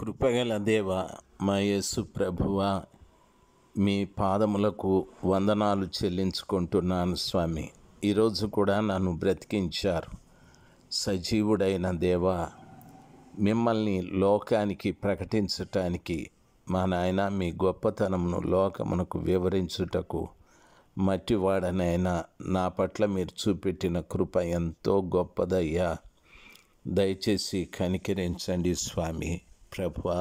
కృపగల దేవ మా యేసు ప్రభువ మీ పాదములకు వందనాలు చెల్లించుకుంటున్నాను స్వామి ఈరోజు కూడా నన్ను బ్రతికించారు సజీవుడైన దేవ మిమ్మల్ని లోకానికి ప్రకటించటానికి మా నాయన మీ గొప్పతనమును లోకమునకు వివరించుటకు మట్టివాడనైనా నా పట్ల మీరు చూపెట్టిన కృప ఎంతో గొప్పదయ్యా దయచేసి కనికరించండి స్వామి ప్రభువా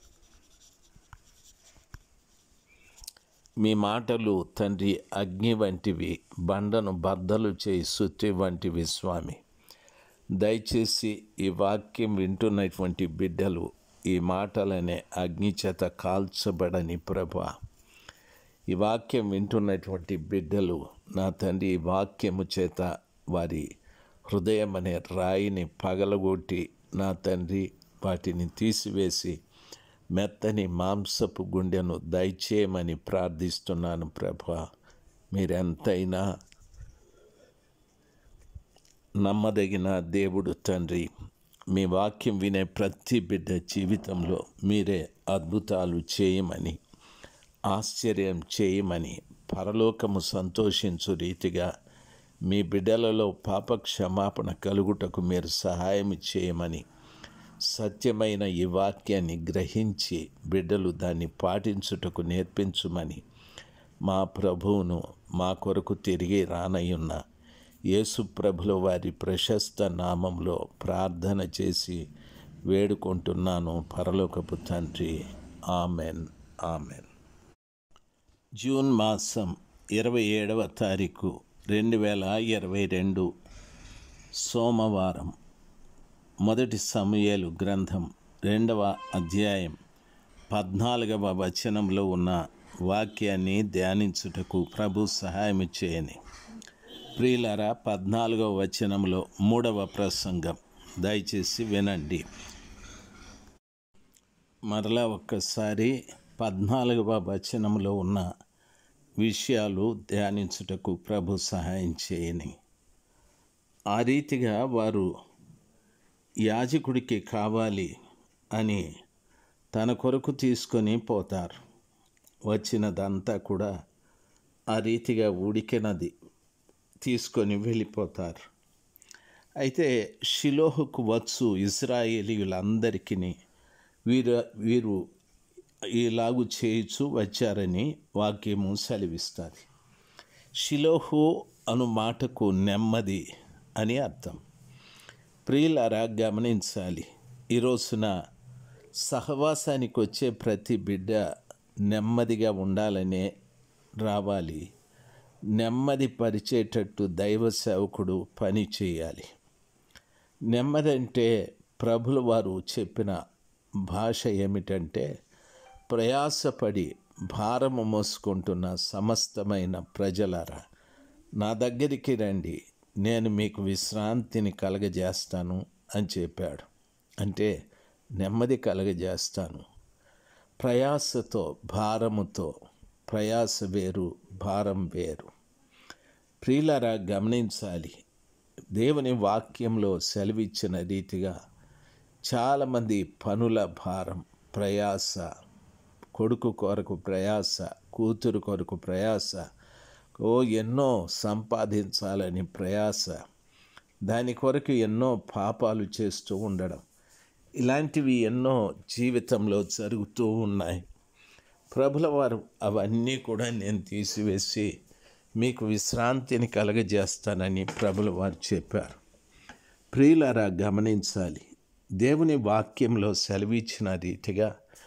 మీ మాటలు తండ్రి అగ్ని వంటివి బండను బద్దలు చేయి సుత్తి వంటివి స్వామి దయచేసి ఈ వాక్యం వింటున్నటువంటి బిడ్డలు ఈ మాటలనే అగ్ని చేత కాల్చబడని ప్రభా ఈ వాక్యం వింటున్నటువంటి బిడ్డలు నా తండ్రి ఈ వాక్యము చేత వారి హృదయం అనే రాయిని పగలగొట్టి నా తండ్రి వాటిని తీసివేసి మెత్తని మాంసపు గుండెను దయచేయమని ప్రార్థిస్తున్నాను ప్రభా మీరెంతైనా నమ్మదగిన దేవుడు తండ్రి మీ వాక్యం వినే ప్రతి బిడ్డ జీవితంలో మీరే అద్భుతాలు చేయమని ఆశ్చర్యం చేయమని పరలోకము సంతోషించు రీతిగా మీ బిడ్డలలో పాప క్షమాపణ కలుగుటకు మీరు సహాయం చేయమని సత్యమైన ఈ వాక్యాన్ని గ్రహించి బిడ్డలు దాన్ని పాటించుటకు నేర్పించుమని మా ప్రభువును మా కొరకు తిరిగి రానయ్యున్న యేసు ప్రభుల వారి ప్రశస్త నామంలో ప్రార్థన చేసి వేడుకుంటున్నాను పరలోకపు తండ్రి ఆమెన్ ఆమెన్ జూన్ మాసం ఇరవై ఏడవ తారీఖు రెండు వేల ఇరవై రెండు సోమవారం మొదటి సమయాలు గ్రంథం రెండవ అధ్యాయం పద్నాలుగవ వచనంలో ఉన్న వాక్యాన్ని ధ్యానించుటకు ప్రభు సహాయం చేయని ప్రియులరా పద్నాలుగవ వచనంలో మూడవ ప్రసంగం దయచేసి వినండి మరలా ఒక్కసారి పద్నాలుగవ వచనంలో ఉన్న విషయాలు ధ్యానించుటకు ప్రభు సహాయం చేయని ఆ రీతిగా వారు యాజకుడికి కావాలి అని తన కొరకు తీసుకొని పోతారు వచ్చినదంతా కూడా ఆ రీతిగా ఉడికినది తీసుకొని వెళ్ళిపోతారు అయితే షిలోహుకు వచ్చు ఇజ్రాయేలీయులందరికీ వీరు వీరు ఇలాగు చేయుచు వచ్చారని వాక్యము సెలవిస్తుంది షిలోహు అను మాటకు నెమ్మది అని అర్థం ప్రియులారా గమనించాలి ఈ రోజున సహవాసానికి వచ్చే ప్రతి బిడ్డ నెమ్మదిగా ఉండాలనే రావాలి నెమ్మది పరిచేటట్టు దైవ సేవకుడు పని చేయాలి నెమ్మది అంటే ప్రభుల వారు చెప్పిన భాష ఏమిటంటే ప్రయాసపడి భారము మోసుకుంటున్న సమస్తమైన ప్రజలారా నా దగ్గరికి రండి నేను మీకు విశ్రాంతిని కలగజేస్తాను అని చెప్పాడు అంటే నెమ్మది కలగజేస్తాను ప్రయాసతో భారముతో ప్రయాస వేరు భారం వేరు ప్రియులరా గమనించాలి దేవుని వాక్యంలో సెలవిచ్చిన రీతిగా చాలామంది పనుల భారం ప్రయాస కొడుకు కొరకు ప్రయాస కూతురు కొరకు ప్రయాస ఓ ఎన్నో సంపాదించాలని ప్రయాస దాని కొరకు ఎన్నో పాపాలు చేస్తూ ఉండడం ఇలాంటివి ఎన్నో జీవితంలో జరుగుతూ ఉన్నాయి ప్రభుల వారు అవన్నీ కూడా నేను తీసివేసి మీకు విశ్రాంతిని కలగజేస్తానని ప్రభుల వారు చెప్పారు ప్రియులారా గమనించాలి దేవుని వాక్యంలో సెలవిచ్చిన రీతిగా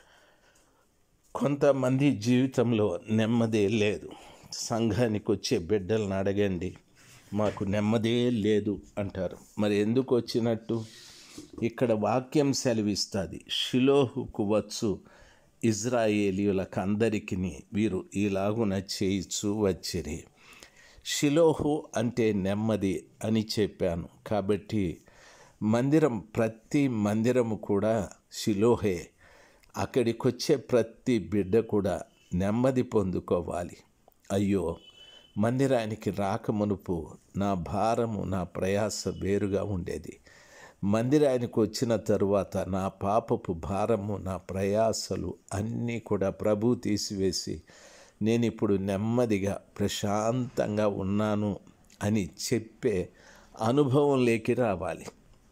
కొంతమంది జీవితంలో నెమ్మదే లేదు సంఘానికి వచ్చే బిడ్డలను అడగండి మాకు నెమ్మదే లేదు అంటారు మరి ఎందుకు వచ్చినట్టు ఇక్కడ వాక్యం సెలవిస్తుంది షిలోహుకు వచ్చు ఇజ్రాయేలీయులకు అందరికీ వీరు ఇలాగున చేయిచు వచ్చిరి షిలోహు అంటే నెమ్మది అని చెప్పాను కాబట్టి మందిరం ప్రతి మందిరము కూడా షిలోహే అక్కడికి వచ్చే ప్రతి బిడ్డ కూడా నెమ్మది పొందుకోవాలి అయ్యో మందిరానికి రాకమునుపు నా భారము నా ప్రయాస వేరుగా ఉండేది మందిరానికి వచ్చిన తరువాత నా పాపపు భారము నా ప్రయాసలు అన్నీ కూడా ప్రభు తీసివేసి నేను ఇప్పుడు నెమ్మదిగా ప్రశాంతంగా ఉన్నాను అని చెప్పే అనుభవంలోకి రావాలి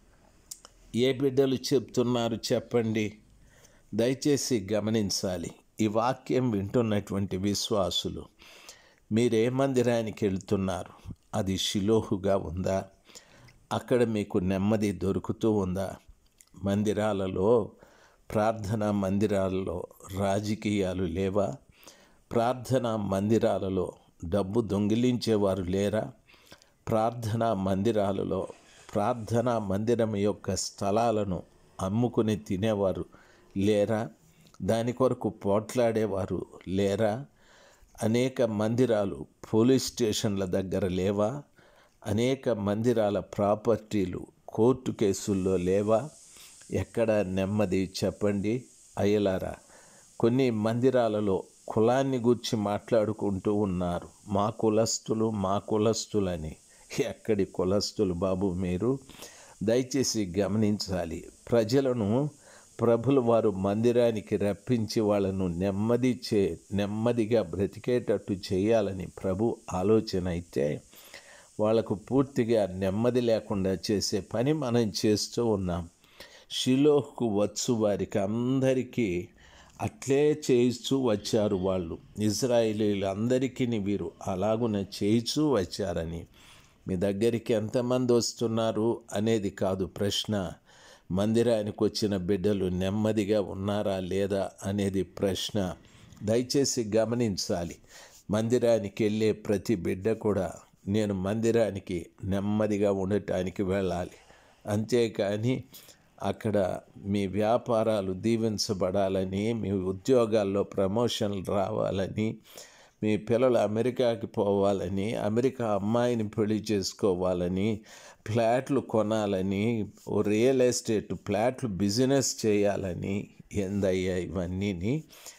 ఏ బిడ్డలు చెప్తున్నారు చెప్పండి దయచేసి గమనించాలి ఈ వాక్యం వింటున్నటువంటి విశ్వాసులు మీరే మందిరానికి వెళ్తున్నారు అది షిలోహుగా ఉందా అక్కడ మీకు నెమ్మది దొరుకుతూ ఉందా మందిరాలలో ప్రార్థనా మందిరాలలో రాజకీయాలు లేవా ప్రార్థనా మందిరాలలో డబ్బు దొంగిలించేవారు లేరా ప్రార్థనా మందిరాలలో ప్రార్థనా మందిరం యొక్క స్థలాలను అమ్ముకుని తినేవారు లేరా దాని కొరకు పోట్లాడేవారు లేరా అనేక మందిరాలు పోలీస్ స్టేషన్ల దగ్గర లేవా అనేక మందిరాల ప్రాపర్టీలు కోర్టు కేసుల్లో లేవా ఎక్కడ నెమ్మది చెప్పండి అయ్యలారా కొన్ని మందిరాలలో కులాన్ని గురించి మాట్లాడుకుంటూ ఉన్నారు మా కులస్తులు మా కులస్తులని ఎక్కడి కులస్తులు బాబు మీరు దయచేసి గమనించాలి ప్రజలను ప్రభులు వారు మందిరానికి రప్పించి వాళ్ళను నెమ్మది చే నెమ్మదిగా బ్రతికేటట్టు చేయాలని ప్రభు ఆలోచన అయితే వాళ్లకు పూర్తిగా నెమ్మది లేకుండా చేసే పని మనం చేస్తూ ఉన్నాం షిలోహ్కు వచ్చు వారికి అందరికీ అట్లే చేయిస్తూ వచ్చారు వాళ్ళు ఇజ్రాయిలీలందరికీ వీరు అలాగున చేయిచూ వచ్చారని మీ దగ్గరికి ఎంతమంది వస్తున్నారు అనేది కాదు ప్రశ్న మందిరానికి వచ్చిన బిడ్డలు నెమ్మదిగా ఉన్నారా లేదా అనేది ప్రశ్న దయచేసి గమనించాలి మందిరానికి వెళ్ళే ప్రతి బిడ్డ కూడా నేను మందిరానికి నెమ్మదిగా ఉండటానికి వెళ్ళాలి అంతేకాని అక్కడ మీ వ్యాపారాలు దీవించబడాలని మీ ఉద్యోగాల్లో ప్రమోషన్లు రావాలని మీ పిల్లలు అమెరికాకి పోవాలని అమెరికా అమ్మాయిని పెళ్లి చేసుకోవాలని ఫ్లాట్లు కొనాలని ఓ రియల్ ఎస్టేట్ ఫ్లాట్లు బిజినెస్ చేయాలని ఏందయ్యా ఇవన్నీని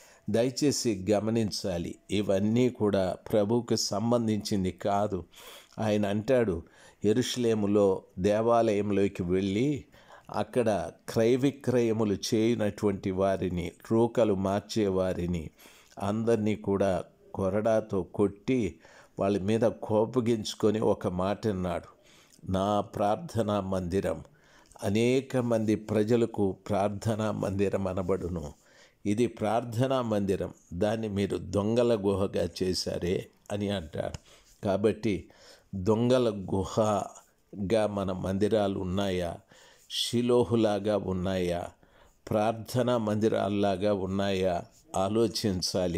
దయచేసి గమనించాలి ఇవన్నీ కూడా ప్రభువుకి సంబంధించింది కాదు ఆయన అంటాడు ఎరుషులేములో దేవాలయంలోకి వెళ్ళి అక్కడ క్రయ విక్రయములు చేయనటువంటి వారిని రూకలు మార్చేవారిని అందరినీ కూడా కొరడాతో కొట్టి వాళ్ళ మీద కోపగించుకొని ఒక మాట అన్నాడు నా ప్రార్థనా మందిరం అనేక మంది ప్రజలకు ప్రార్థనా మందిరం అనబడును ఇది ప్రార్థనా మందిరం దాన్ని మీరు దొంగల గుహగా చేశారే అని అంటారు కాబట్టి దొంగల గుహగా మన మందిరాలు ఉన్నాయా షిలోహులాగా ఉన్నాయా ప్రార్థనా మందిరాల్లాగా ఉన్నాయా ఆలోచించాలి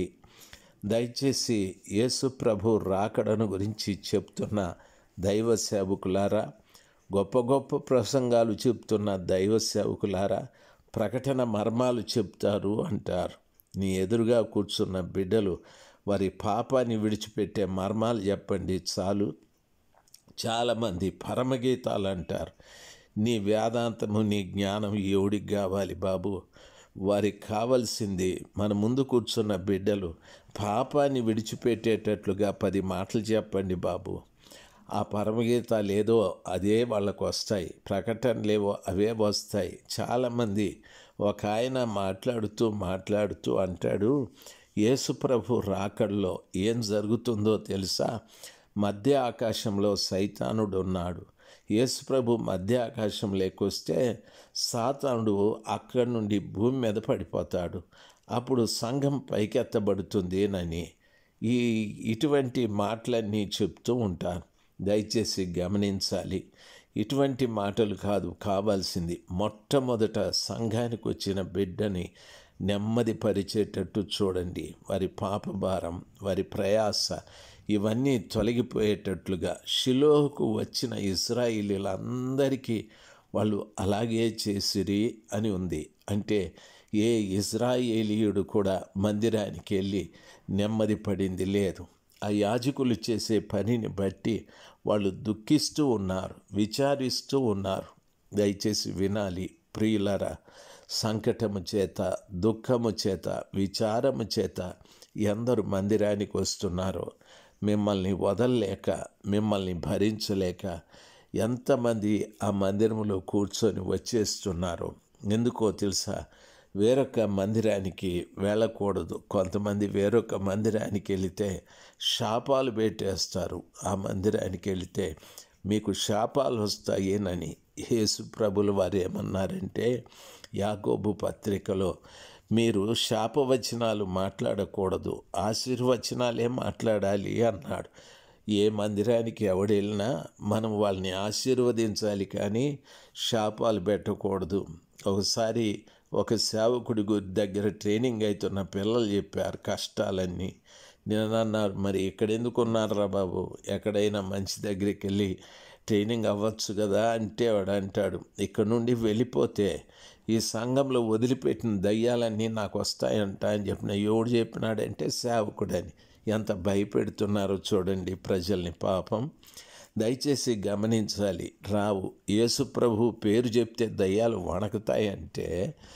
దయచేసి యేసు ప్రభు రాకడను గురించి చెప్తున్న దైవ సేవకులారా గొప్ప గొప్ప ప్రసంగాలు చెప్తున్న దైవ సేవకులారా ప్రకటన మర్మాలు చెప్తారు అంటారు నీ ఎదురుగా కూర్చున్న బిడ్డలు వారి పాపాన్ని విడిచిపెట్టే మర్మాలు చెప్పండి చాలు చాలామంది పరమగీతాలు అంటారు నీ వేదాంతము నీ జ్ఞానం ఎవడికి కావాలి బాబు వారికి కావలసింది మన ముందు కూర్చున్న బిడ్డలు పాపాన్ని విడిచిపెట్టేటట్లుగా పది మాటలు చెప్పండి బాబు ఆ పరమగీతాలు ఏదో అదే వాళ్ళకు వస్తాయి ప్రకటనలేవో అవే వస్తాయి చాలామంది ఒక ఆయన మాట్లాడుతూ మాట్లాడుతూ అంటాడు యేసుప్రభు రాకడలో ఏం జరుగుతుందో తెలుసా మధ్య ఆకాశంలో సైతానుడు ఉన్నాడు యేసుప్రభు మధ్య ఆకాశం లేకొస్తే సాతానుడు అక్కడి నుండి భూమి మీద పడిపోతాడు అప్పుడు సంఘం పైకెత్తబడుతుంది అని ఈ ఇటువంటి మాటలన్నీ చెప్తూ ఉంటాను దయచేసి గమనించాలి ఇటువంటి మాటలు కాదు కావాల్సింది మొట్టమొదట సంఘానికి వచ్చిన బిడ్డని నెమ్మది పరిచేటట్టు చూడండి వారి పాపభారం వారి ప్రయాస ఇవన్నీ తొలగిపోయేటట్లుగా షిలోహుకు వచ్చిన ఇజ్రాయిలీలందరికీ వాళ్ళు అలాగే చేసిరి అని ఉంది అంటే ఏ ఇజ్రాయేలీయుడు కూడా మందిరానికి వెళ్ళి నెమ్మది పడింది లేదు ఆ యాజకులు చేసే పనిని బట్టి వాళ్ళు దుఃఖిస్తూ ఉన్నారు విచారిస్తూ ఉన్నారు దయచేసి వినాలి ప్రియులరా సంకటము చేత దుఃఖము చేత విచారము చేత ఎందరు మందిరానికి వస్తున్నారో మిమ్మల్ని వదలలేక మిమ్మల్ని భరించలేక ఎంతమంది ఆ మందిరంలో కూర్చొని వచ్చేస్తున్నారు ఎందుకో తెలుసా వేరొక మందిరానికి వెళ్ళకూడదు కొంతమంది వేరొక మందిరానికి వెళితే శాపాలు పెట్టేస్తారు ఆ మందిరానికి వెళితే మీకు శాపాలు వస్తాయేనని యేసు ప్రభులు వారు ఏమన్నారంటే యాగోబు పత్రికలో మీరు శాపవచనాలు మాట్లాడకూడదు ఆశీర్వచనాలే మాట్లాడాలి అన్నాడు ఏ మందిరానికి ఎవడెళ్ళినా మనం వాళ్ళని ఆశీర్వదించాలి కానీ శాపాలు పెట్టకూడదు ఒకసారి ఒక సేవకుడి గురి దగ్గర ట్రైనింగ్ అవుతున్న పిల్లలు చెప్పారు కష్టాలన్నీ నేను అన్నారు మరి ఇక్కడ ఎందుకు ఉన్నారా బాబు ఎక్కడైనా మంచి దగ్గరికి వెళ్ళి ట్రైనింగ్ అవ్వచ్చు కదా అంటే వాడు అంటాడు ఇక్కడ నుండి వెళ్ళిపోతే ఈ సంఘంలో వదిలిపెట్టిన దయ్యాలన్నీ నాకు వస్తాయంట అని చెప్పిన ఎవడు చెప్పినాడంటే సేవకుడని ఎంత భయపెడుతున్నారో చూడండి ప్రజల్ని పాపం దయచేసి గమనించాలి రావు యేసు ప్రభు పేరు చెప్తే దయ్యాలు వణకుతాయంటే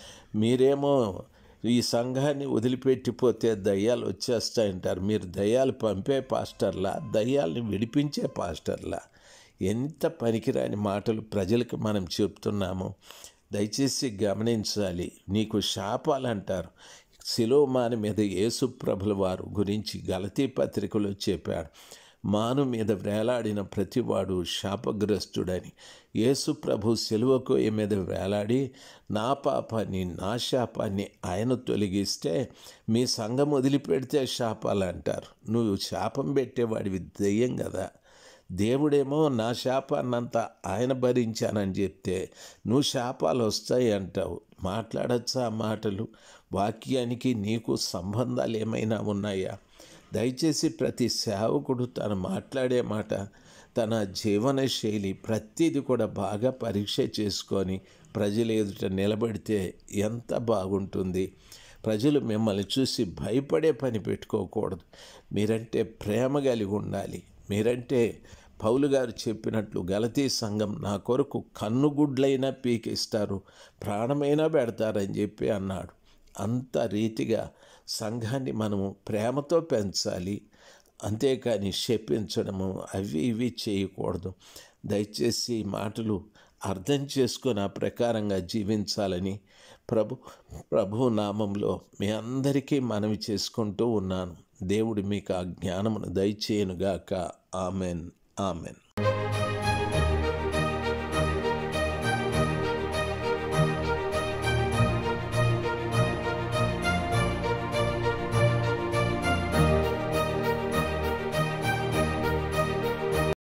మీరేమో ఈ సంఘాన్ని వదిలిపెట్టిపోతే దయ్యాలు వచ్చేస్తాయంటారు మీరు దయ్యాలు పంపే పాస్టర్లా దయ్యాల్ని విడిపించే పాస్టర్లా ఎంత పనికిరాని మాటలు ప్రజలకు మనం చెప్తున్నాము దయచేసి గమనించాలి నీకు శాపాలు అంటారు శిలోమాని మీద యేసు ప్రభుల వారు గురించి గలతీ పత్రికలో చెప్పాడు మాను మీద వేలాడిన ప్రతివాడు శాపగ్రస్తుడని యేసు ప్రభు సెలువకు మీద వేలాడి నా పాపాన్ని నా శాపాన్ని ఆయన తొలగిస్తే మీ సంఘం వదిలిపెడితే శాపాలు అంటారు నువ్వు శాపం పెట్టేవాడివి దెయ్యం కదా దేవుడేమో నా శాపాన్నంతా ఆయన భరించానని చెప్తే నువ్వు శాపాలు వస్తాయి అంటావు మాట్లాడచ్చా ఆ మాటలు వాక్యానికి నీకు సంబంధాలు ఏమైనా ఉన్నాయా దయచేసి ప్రతి సేవకుడు తను మాట్లాడే మాట తన జీవన శైలి ప్రతిదీ కూడా బాగా పరీక్ష చేసుకొని ప్రజల ఎదుట నిలబడితే ఎంత బాగుంటుంది ప్రజలు మిమ్మల్ని చూసి భయపడే పని పెట్టుకోకూడదు మీరంటే ప్రేమ కలిగి ఉండాలి మీరంటే పౌలు గారు చెప్పినట్లు గలతీ సంఘం నా కొరకు కన్నుగుడ్లైనా పీకిస్తారు ప్రాణమైనా పెడతారని చెప్పి అన్నాడు అంత రీతిగా సంఘాన్ని మనము ప్రేమతో పెంచాలి అంతేకాని శపించడము అవి ఇవి చేయకూడదు దయచేసి ఈ మాటలు అర్థం చేసుకొని ఆ ప్రకారంగా జీవించాలని ప్రభు ప్రభు నామంలో మీ అందరికీ మనవి చేసుకుంటూ ఉన్నాను దేవుడు మీకు ఆ జ్ఞానమును దయచేయనుగాక ఆమెన్ ఆమెన్